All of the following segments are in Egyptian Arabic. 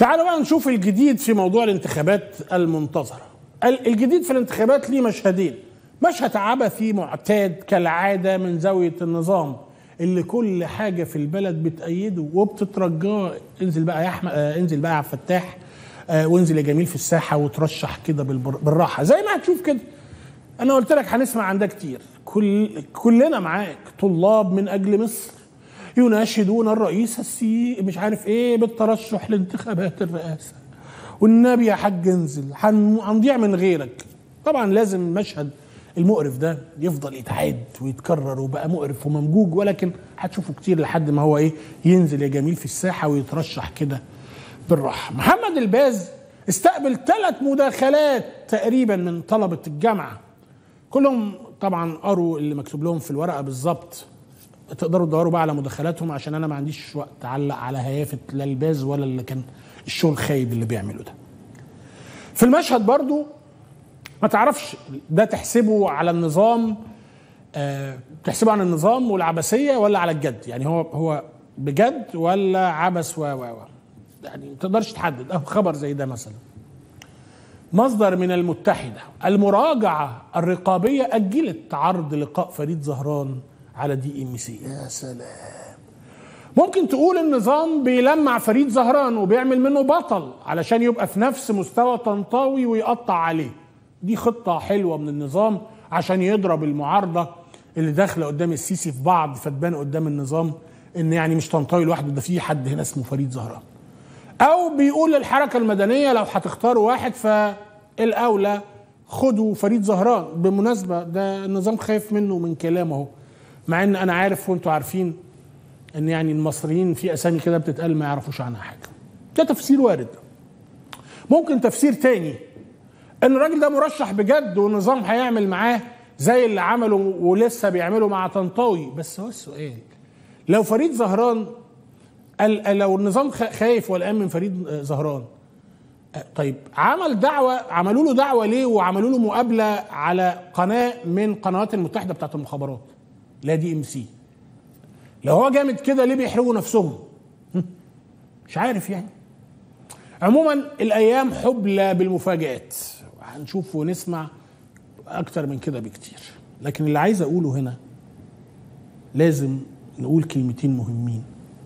تعالوا بقى نشوف الجديد في موضوع الانتخابات المنتظرة ال- الجديد في الانتخابات ليه مشهدين مشهد عبثي معتاد كالعادة من زاوية النظام اللي كل حاجة في البلد بتأيده وبتترجاه انزل بقى يا أحمد آه انزل بقى يا عبد الفتاح آه وانزل يا جميل في الساحة وترشح كده بالبر- بالراحة زي ما هتشوف كده انا قلت لك هنسمع عن ده كتير كل كلنا معاك طلاب من اجل مصر يناشدون الرئيس السي مش عارف ايه بالترشح لانتخابات الرئاسه والنبي يا حاج انزل هن- هنضيع من غيرك طبعا لازم المشهد المقرف ده يفضل يتعاد ويتكرر وبقى مقرف وممجوج ولكن هتشوفه كتير لحد ما هو ايه ينزل يا جميل في الساحه ويترشح كده بالراحه محمد الباز استقبل ثلاث مداخلات تقريبا من طلبه الجامعه كلهم طبعا قروا اللي مكتوب لهم في الورقه بالظبط تقدروا تدوروا بقى على مداخلاتهم عشان انا ما عنديش وقت اعلق على هيافه لا الباز ولا اللي كان الشغل الخايب اللي بيعمله ده في المشهد برضو ما تعرفش ده تحسبه على النظام آه تحسبه على النظام والعبثيه ولا على الجد يعني هو هو بجد ولا عبث و و و يعني ما تقدرش تحدد أو خبر زي ده مثلا مصدر من المتحدة المراجعة الرقابية أجلت عرض لقاء فريد زهران على دي ام سي يا سلام ممكن تقول النظام بيلمع فريد زهران وبيعمل منه بطل علشان يبقى في نفس مستوى طنطاوي ويقطع عليه دي خطة حلوة من النظام عشان يضرب المعارضة اللي داخلة قدام السيسي في بعض فتبان قدام النظام ان يعني مش طنطاوي لوحده ده في حد هنا اسمه فريد زهران او بيقول للحركه المدنيه لو هتختاروا واحد فالاولى خدوا فريد زهران بالمناسبه ده النظام خايف منه من كلامه اهو مع ان انا عارف وانتوا عارفين ان يعني المصريين في اسامي كده بتتقال ما يعرفوش عنها حاجه ده تفسير وارد ممكن تفسير تاني ان الراجل ده مرشح بجد والنظام هيعمل معاه زي اللي عمله ولسه بيعمله مع طنطاوي بس هو السؤال لو فريد زهران ال- لو النظام خ- خايف والان من فريد آه، زهران آه، طيب عمل دعوه عملوا له دعوه ليه وعملوا له مقابله على قناه من قنوات المتحده بتاعت المخابرات لا دي ام سي لو هو جامد كده ليه بيحرجوا نفسهم هم؟ مش عارف يعني عموما الايام حبلى بالمفاجات هنشوف ونسمع اكتر من كده بكتير لكن اللي عايز اقوله هنا لازم نقول كلمتين مهمين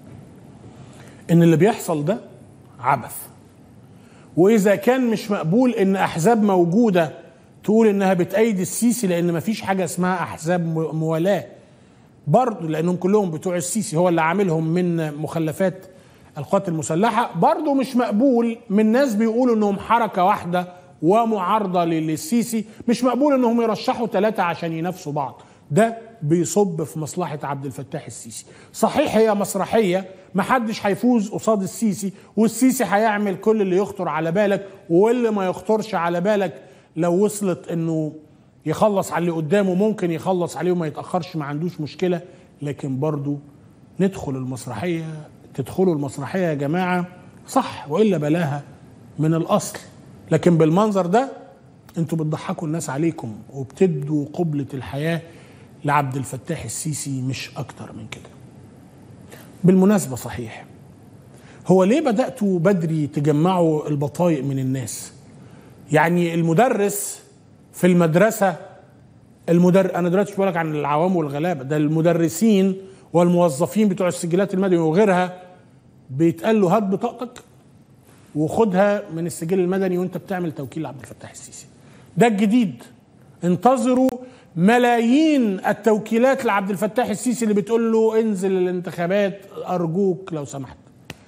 ان اللي بيحصل ده عبث واذا كان مش مقبول ان احزاب موجوده تقول انها بتأيد السيسي لان مفيش حاجه اسمها احزاب مو- موالاه برضه لانهم كلهم بتوع السيسي هو اللي عاملهم من مخلفات القوات المسلحه برضه مش مقبول من ناس بيقولوا انهم حركه واحده ومعارضه لل- للسيسي مش مقبول انهم يرشحوا ثلاثه عشان ينافسوا بعض ده بيصب في مصلحه عبد الفتاح السيسي صحيح هي مسرحيه محدش هيفوز قصاد السيسي والسيسي هيعمل كل اللي يخطر على بالك واللي ما يخطرش على بالك لو وصلت انه يخلص على اللي قدامه ممكن يخلص عليه وما يتاخرش ما عندوش مشكله لكن برضو ندخل المسرحيه تدخلوا المسرحيه يا جماعه صح والا بلاها من الاصل لكن بالمنظر ده انتوا بتضحكوا الناس عليكم وبتدوا قبله الحياه لعبد الفتاح السيسي مش اكتر من كده بالمناسبه صحيح هو ليه بداتوا بدري تجمعوا البطايق من الناس يعني المدرس في المدرسه المدر انا دلوقتي مش بقولك عن العوام والغلابه ده المدرسين والموظفين بتوع السجلات المدني وغيرها بيتقال له هات بطاقتك وخدها من السجل المدني وانت بتعمل توكيل لعبد الفتاح السيسي ده الجديد انتظروا ملايين التوكيلات لعبد الفتاح السيسي اللي بتقول له انزل الانتخابات ارجوك لو سمحت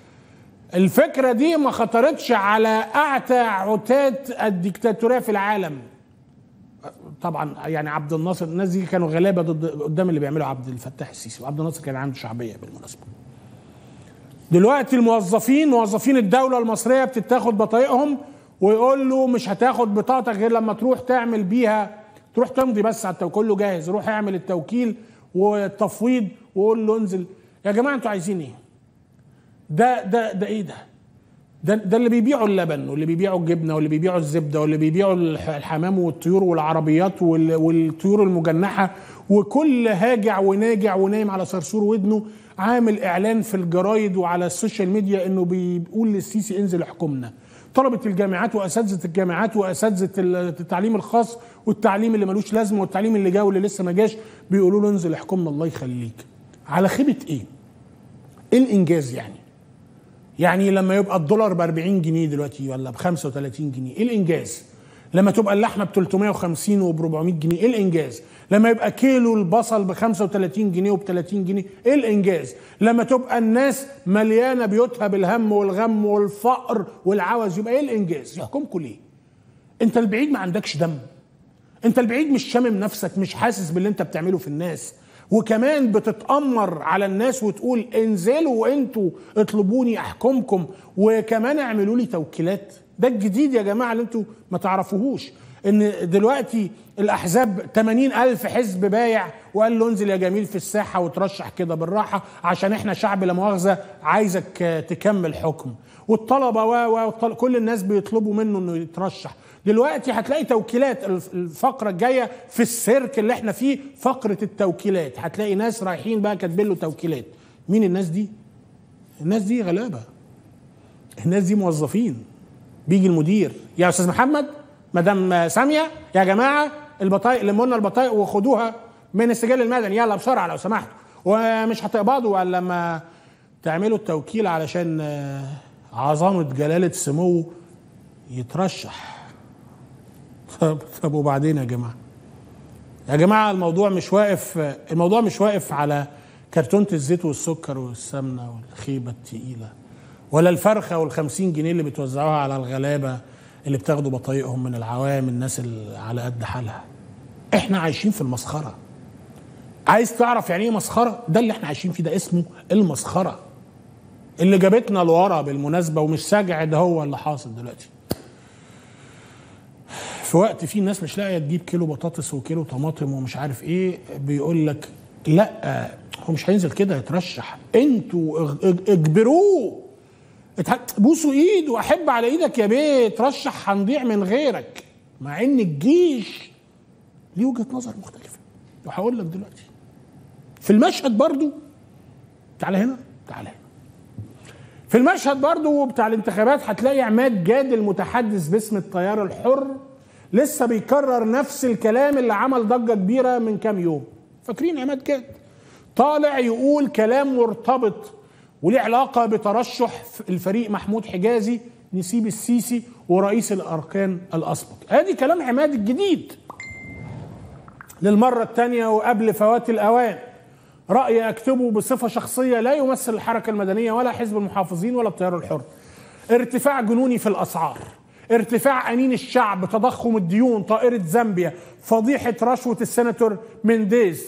الفكره دي ما خطرتش على اعتى عتات الديكتاتوريه في العالم طبعا يعني عبد الناصر الناس دي كانوا غلابه ضد قدام اللي بيعمله عبد الفتاح السيسي وعبد الناصر كان عنده شعبيه بالمناسبه دلوقتي الموظفين موظفين الدوله المصريه بتتاخد بطايقهم ويقول له مش هتاخد بطاقتك غير لما تروح تعمل بيها تروح تمضي بس على التوكيل كله جاهز روح اعمل التوكيل والتفويض وقول له انزل يا جماعه انتوا عايزين ايه ده ده ده ايه ده ده ده اللي بيبيعوا اللبن واللي بيبيعوا الجبنه واللي بيبيعوا الزبده واللي بيبيعوا الح- الحمام والطيور والعربيات وال- والطيور المجنحه وكل هاجع وناجع ونايم على صرصور ودنه عامل اعلان في الجرايد وعلى السوشيال ميديا انه بيقول للسيسي انزل احكمنا طلبة الجامعات واساتذة الجامعات واساتذة التعليم الخاص والتعليم اللي ملوش لازمه والتعليم اللي جا واللي لسه ما جاش بيقولوا له انزل احكمنا الله يخليك على خيبة ايه؟ ايه الانجاز يعني؟ يعني لما يبقى الدولار ب 40 جنيه دلوقتي ولا ب 35 جنيه ايه الانجاز؟ لما تبقى اللحمه ب 350 وب 400 جنيه ايه الانجاز؟ لما يبقى كيلو البصل ب 35 جنيه وب 30 جنيه ايه الانجاز؟ لما تبقى الناس مليانه بيوتها بالهم والغم والفقر والعوز يبقى ايه الانجاز؟ يحكمكم ليه؟ انت البعيد ما عندكش دم انت البعيد مش شامم نفسك مش حاسس باللي انت بتعمله في الناس وكمان بتتأمر على الناس وتقول انزلوا وانتوا اطلبوني احكمكم وكمان اعملوا لي توكيلات ده الجديد يا جماعة اللي انتوا ما تعرفوهوش ان دلوقتي الاحزاب 80 الف حزب بايع وقال له انزل يا جميل في الساحة وترشح كده بالراحة عشان احنا شعب لا مؤاخذة عايزك تكمل حكم والطلبة و كل الناس بيطلبوا منه انه يترشح دلوقتي هتلاقي توكيلات الفقره الجايه في السيرك اللي احنا فيه فقره التوكيلات هتلاقي ناس رايحين بقى كاتبين له توكيلات مين الناس دي الناس دي غلابه الناس دي موظفين بيجي المدير يا استاذ محمد مدام ساميه يا جماعه البطايق لموا لنا البطايق وخدوها من السجل المدني يلا بسرعه لو سمحتوا ومش هتقبضوا الا لما تعملوا التوكيل علشان عظمه جلاله سموه يترشح طب طب وبعدين يا جماعه يا جماعه الموضوع مش واقف الموضوع مش واقف على كرتونه الزيت والسكر والسمنه والخيبه التقيله ولا الفرخه والخمسين جنيه اللي بتوزعوها على الغلابه اللي بتاخدوا بطايقهم من العوام الناس اللي على قد حالها احنا عايشين في المسخره عايز تعرف يعني ايه مسخره ده اللي احنا عايشين فيه ده اسمه المسخره اللي جابتنا لورا بالمناسبه ومش سجع ده هو اللي حاصل دلوقتي في وقت في ناس مش لاقيه تجيب كيلو بطاطس وكيلو طماطم ومش عارف ايه بيقول لك لا هو مش هينزل كده يترشح انتوا اجبروه بوسوا ايده احب على ايدك يا بيه ترشح هنضيع من غيرك مع ان الجيش ليه وجهه نظر مختلفه وهقول لك دلوقتي في المشهد برضو تعالى هنا تعالى هنا في المشهد برضو بتاع الانتخابات هتلاقي عماد جاد المتحدث باسم التيار الحر لسه بيكرر نفس الكلام اللي عمل ضجه كبيره من كام يوم فاكرين عماد جاد طالع يقول كلام مرتبط وليه علاقه بترشح الفريق محمود حجازي نسيب السيسي ورئيس الاركان الاسبق ادي كلام عماد الجديد للمره الثانيه وقبل فوات الاوان راي اكتبه بصفه شخصيه لا يمثل الحركه المدنيه ولا حزب المحافظين ولا التيار الحر ارتفاع جنوني في الاسعار ارتفاع انين الشعب تضخم الديون طائره زامبيا فضيحه رشوه السيناتور مينديز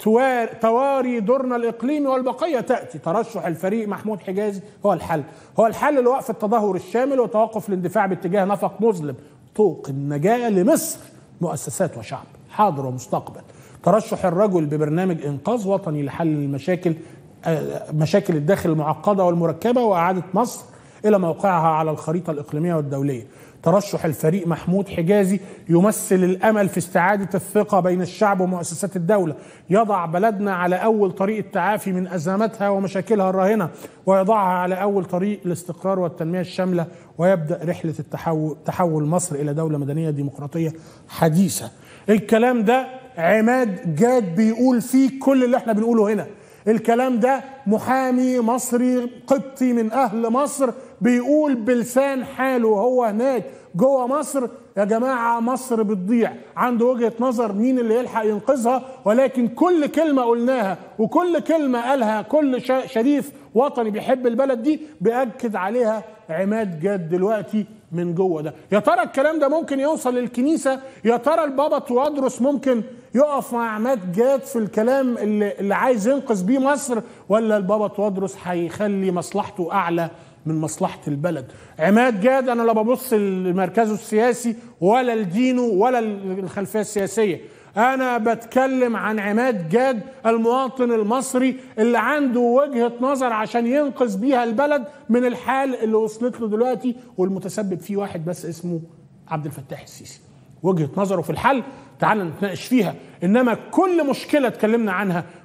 تواري دورنا الاقليمي والبقيه تاتي ترشح الفريق محمود حجازي هو الحل هو الحل لوقف التدهور الشامل وتوقف الاندفاع باتجاه نفق مظلم طوق النجاه لمصر مؤسسات وشعب حاضر ومستقبل ترشح الرجل ببرنامج انقاذ وطني لحل المشاكل مشاكل الداخل المعقده والمركبه واعاده مصر الى موقعها على الخريطه الاقليميه والدوليه ترشح الفريق محمود حجازي يمثل الامل في استعاده الثقه بين الشعب ومؤسسات الدوله، يضع بلدنا على اول طريق التعافي من ازماتها ومشاكلها الراهنه، ويضعها على اول طريق الاستقرار والتنميه الشامله، ويبدا رحله التحول تحول مصر الى دوله مدنيه ديمقراطيه حديثه. الكلام ده عماد جاد بيقول فيه كل اللي احنا بنقوله هنا. الكلام ده محامي مصري قبطي من اهل مصر بيقول بلسان حاله وهو هناك جوه مصر يا جماعه مصر بتضيع عنده وجهه نظر مين اللي يلحق ينقذها ولكن كل كلمه قلناها وكل كلمه قالها كل شريف وطني بيحب البلد دي بياكد عليها عماد جاد دلوقتي من جوه ده يا ترى الكلام ده ممكن يوصل للكنيسه يا ترى البابا توادرس ممكن يقف مع عماد جاد في الكلام اللي, اللي عايز ينقذ بيه مصر ولا البابا توادرس هيخلي مصلحته اعلى من مصلحة البلد عماد جاد أنا لا ببص لمركزه السياسي ولا لدينه ولا الخلفية السياسية أنا بتكلم عن عماد جاد المواطن المصري اللي عنده وجهة نظر عشان ينقذ بيها البلد من الحال اللي وصلت له دلوقتي والمتسبب فيه واحد بس اسمه عبد الفتاح السيسي وجهة نظره في الحل تعال نتناقش فيها إنما كل مشكلة اتكلمنا عنها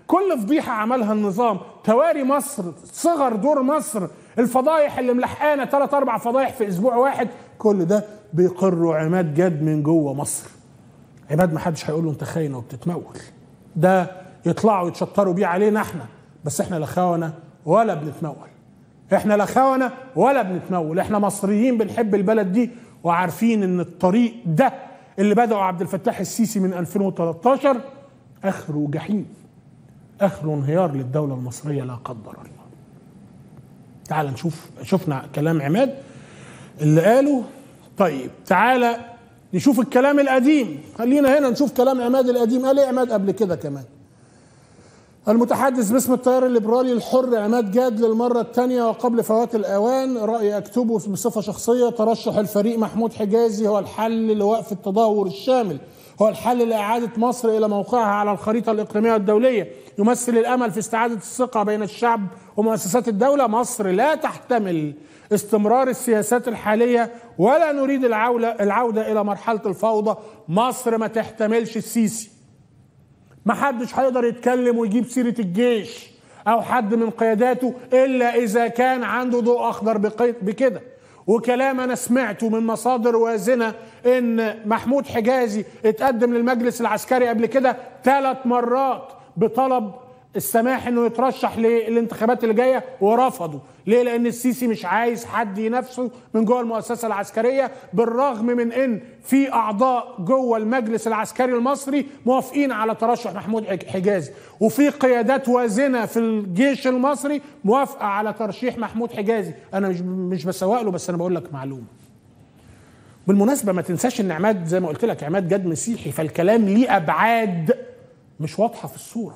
كل فضيحه عملها النظام تواري مصر صغر دور مصر الفضايح اللي ملحقانا ثلاث اربع فضايح في اسبوع واحد كل ده بيقروا عماد جد من جوه مصر عماد ما حدش هيقول له انت خاين وبتتمول ده يطلعوا يتشطروا بيه علينا احنا بس احنا لا خونه ولا بنتمول احنا لا خونه ولا بنتمول احنا مصريين بنحب البلد دي وعارفين ان الطريق ده اللي بدأه عبد الفتاح السيسي من 2013 اخره جحيم اخره انهيار للدوله المصريه لا قدر الله تعال نشوف شفنا كلام عماد اللي قاله طيب تعالى نشوف الكلام القديم خلينا هنا نشوف كلام عماد القديم قال ايه عماد قبل كده كمان المتحدث باسم التيار الليبرالي الحر عماد جاد للمرة الثانية وقبل فوات الأوان رأي أكتبه بصفة شخصية ترشح الفريق محمود حجازي هو الحل لوقف التدهور الشامل هو الحل لإعادة مصر إلى موقعها على الخريطة الإقليمية والدولية يمثل الأمل في استعادة الثقة بين الشعب ومؤسسات الدولة مصر لا تحتمل استمرار السياسات الحالية ولا نريد العودة إلى مرحلة الفوضى مصر ما تحتملش السيسي ما حدش هيقدر يتكلم ويجيب سيرة الجيش أو حد من قياداته إلا إذا كان عنده ضوء أخضر بكده وكلام أنا سمعته من مصادر وازنة إن محمود حجازي اتقدم للمجلس العسكري قبل كده ثلاث مرات بطلب السماح انه يترشح للانتخابات اللي جايه ورفضوا ليه لان السيسي مش عايز حد ينافسه من جوه المؤسسه العسكريه بالرغم من ان في اعضاء جوه المجلس العسكري المصري موافقين على ترشح محمود حجازي وفي قيادات وازنه في الجيش المصري موافقه على ترشيح محمود حجازي انا مش مش بسوق له بس انا بقول لك معلومه بالمناسبه ما تنساش ان عماد زي ما قلت لك عماد جد مسيحي فالكلام ليه ابعاد مش واضحه في الصوره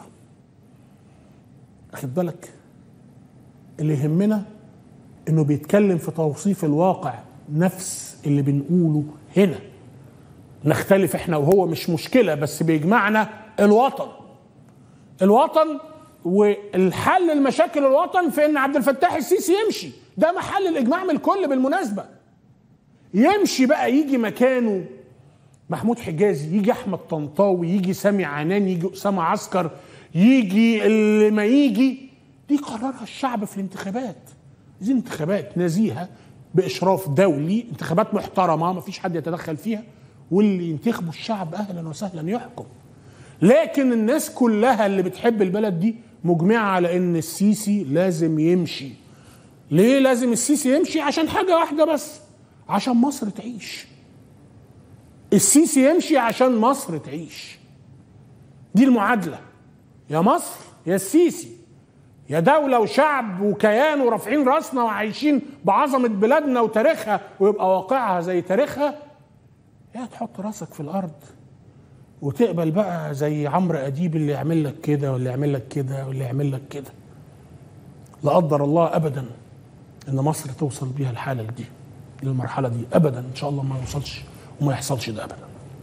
واخد بالك اللي يهمنا انه بيتكلم في توصيف الواقع نفس اللي بنقوله هنا نختلف احنا وهو مش مشكله بس بيجمعنا الوطن الوطن والحل المشاكل الوطن في ان عبد الفتاح السيسي يمشي ده محل الاجماع من الكل بالمناسبه يمشي بقى يجي مكانه محمود حجازي يجي احمد طنطاوي يجي سامي عنان يجي اسامه عسكر يجي اللي ما يجي دي قررها الشعب في الانتخابات دي انتخابات نزيهه باشراف دولي انتخابات محترمه ما فيش حد يتدخل فيها واللي ينتخبوا الشعب اهلا وسهلا يحكم لكن الناس كلها اللي بتحب البلد دي مجمعه على ان السيسي لازم يمشي ليه لازم السيسي يمشي عشان حاجه واحده بس عشان مصر تعيش السيسي يمشي عشان مصر تعيش دي المعادله يا مصر يا السيسي يا دولة وشعب وكيان ورافعين راسنا وعايشين بعظمة بلادنا وتاريخها ويبقى واقعها زي تاريخها يا تحط راسك في الأرض وتقبل بقى زي عمرو أديب اللي يعمل لك كده واللي يعمل لك كده واللي يعمل لك كده لا قدر الله أبدا إن مصر توصل بيها الحالة دي للمرحلة دي أبدا إن شاء الله ما يوصلش وما يحصلش ده أبدا